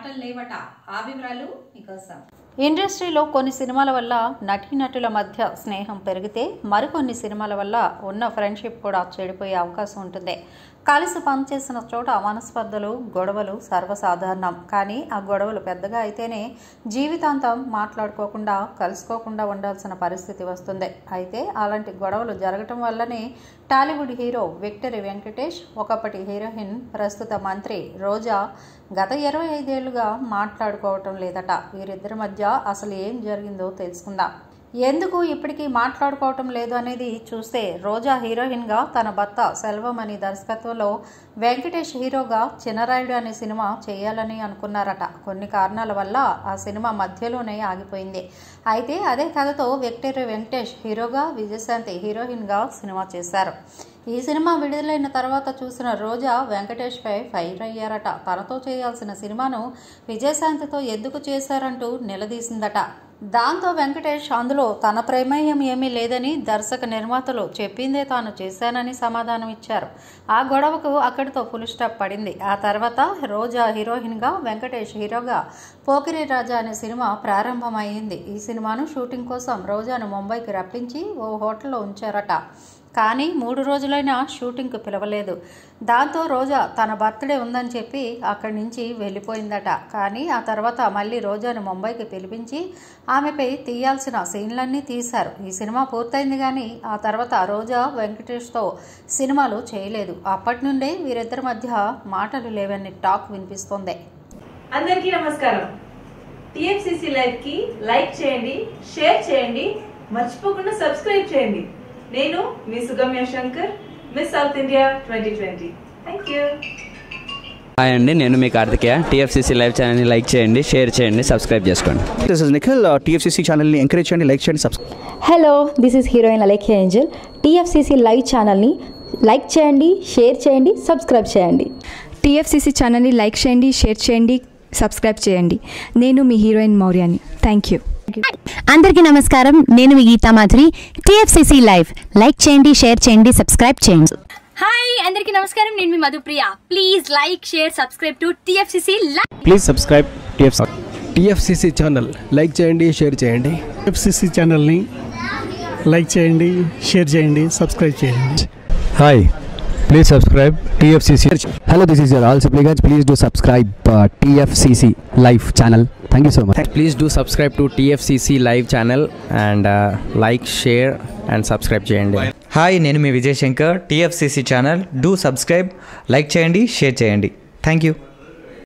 మాటలు లేవట ఆ వివరాలు మీకోసం ఇండస్ట్రీలో కొన్ని సినిమాల వల్ల నటీనటుల మధ్య స్నేహం పెరిగితే మరికొన్ని సినిమాల వల్ల ఉన్న ఫ్రెండ్షిప్ కూడా చెడిపోయే అవకాశం ఉంటుంది కలిసి పనిచేసిన చోట మనస్పర్ధలు గొడవలు సర్వసాధారణం కానీ ఆ గొడవలు పెద్దగా అయితేనే జీవితాంతం మాట్లాడుకోకుండా కలుసుకోకుండా ఉండాల్సిన పరిస్థితి వస్తుంది అయితే అలాంటి గొడవలు జరగటం వల్లనే టాలీవుడ్ హీరో విక్టరీ వెంకటేష్ ఒకప్పటి హీరోయిన్ ప్రస్తుత మంత్రి రోజా గత ఇరవై ఐదేళ్లుగా మాట్లాడుకోవటం లేదట వీరిద్దరి మధ్య అసలు ఏం జరిగిందో తెలుసుకుందాం ఎందుకు ఇప్పటికీ మాట్లాడుకోవటం లేదు అనేది చూస్తే రోజా హీరోయిన్గా తన భర్త సెల్వం అనే దర్శకత్వంలో వెంకటేష్ హీరోగా చిన్నరాయుడు అనే సినిమా చేయాలని అనుకున్నారట కొన్ని కారణాల వల్ల ఆ సినిమా మధ్యలోనే ఆగిపోయింది అయితే అదే కథతో విక్టరీ వెంకటేష్ హీరోగా విజయశాంతి హీరోయిన్గా సినిమా చేశారు ఈ సినిమా విడుదలైన తర్వాత చూసిన రోజా వెంకటేష్పై ఫైర్ అయ్యారట తనతో చేయాల్సిన సినిమాను విజయశాంతితో ఎందుకు చేశారంటూ నిలదీసిందట దాంతో వెంకటేష్ అందులో తన ప్రమేయం ఏమీ లేదని దర్శక నిర్మాతలు చెప్పిందే తాను చేశానని సమాధానం ఇచ్చారు ఆ గొడవకు అక్కడితో ఫుల్ స్టాప్ పడింది ఆ తర్వాత రోజా హీరోయిన్గా వెంకటేష్ హీరోగా పోకిరి రాజా అనే సినిమా ప్రారంభమైంది ఈ సినిమాను షూటింగ్ కోసం రోజాను ముంబైకి రప్పించి ఓ హోటల్లో ఉంచారట కానీ మూడు రోజులైనా షూటింగ్కు పిలవలేదు దాంతో రోజా తన బర్త్డే ఉందని చెప్పి అక్కడి నుంచి వెళ్ళిపోయిందట కానీ ఆ తర్వాత మళ్ళీ రోజాను ముంబైకి పిలిపించి ఆమెపై తీయాల్సిన సీన్లన్నీ తీశారు ఈ సినిమా పూర్తయింది కానీ ఆ తర్వాత రోజా వెంకటేష్తో సినిమాలు చేయలేదు అప్పటి నుండే వీరిద్దరి మధ్య మాటలు లేవని టాక్ వినిపిస్తోంది అందరికీ నమస్కారం టిఎఫ్సిసి లైవ్ కి లైక్ చేయండి షేర్ చేయండి మర్చిపోకుండా సబ్స్క్రైబ్ చేయండి నేను మీ Sugamya Shankar Miss South India twenty twenty thank you hi అండి నేను మీ కార్తికేయ టీఎఫ్సీసీ లైవ్ ఛానల్ని లైక్ చేయండి షేర్ చేయండి సబ్స్క్రైబ్ చేసుకోండి దిస్ ఇస్ నిఖిల్ టీఎఫ్సీసీ ఛానల్ని ఎంకరేజ్ చేయండి లైక్ చేయండి subscribe hello this is heroine Alekhya Angel TFCC live ఛానల్ని లైక్ చేయండి షేర్ చేయండి సబ్స్క్రైబ్ చేయండి టీఎఫ్సీసీ ఛానల్ని లైక్ చేయండి షేర్ చేయండి సబ్స్క్రైబ్ చేయండి నేను మీ హీరోయిన్ మౌర్యాని థ్యాంక్ యూ అందరికీ నమస్కారం నేను మీ Geetha Madhuri TFCC live like చేయండి షేర్ చేయండి సబ్స్క్రైబ్ చేయండి హాయ్ అందరికీ నమస్కారం నేను మీ Madhupriya please like share subscribe to TFCC live please subscribe TF TFCC channel like చేయండి షేర్ చేయండి ఎఫ్సిసి ఛానల్ని లైక్ చేయండి షేర్ చేయండి సబ్స్క్రైబ్ చేయండి hi please subscribe TFCC hello this is your ఆల్ Sipligunj please do subscribe TFCC live channel thank you so much please do subscribe to TFCC live channel and like share and subscribe చేయండి hi నేను మీ Vijay Shankar TFCC channel do subscribe like చేయండి share చేయండి thank you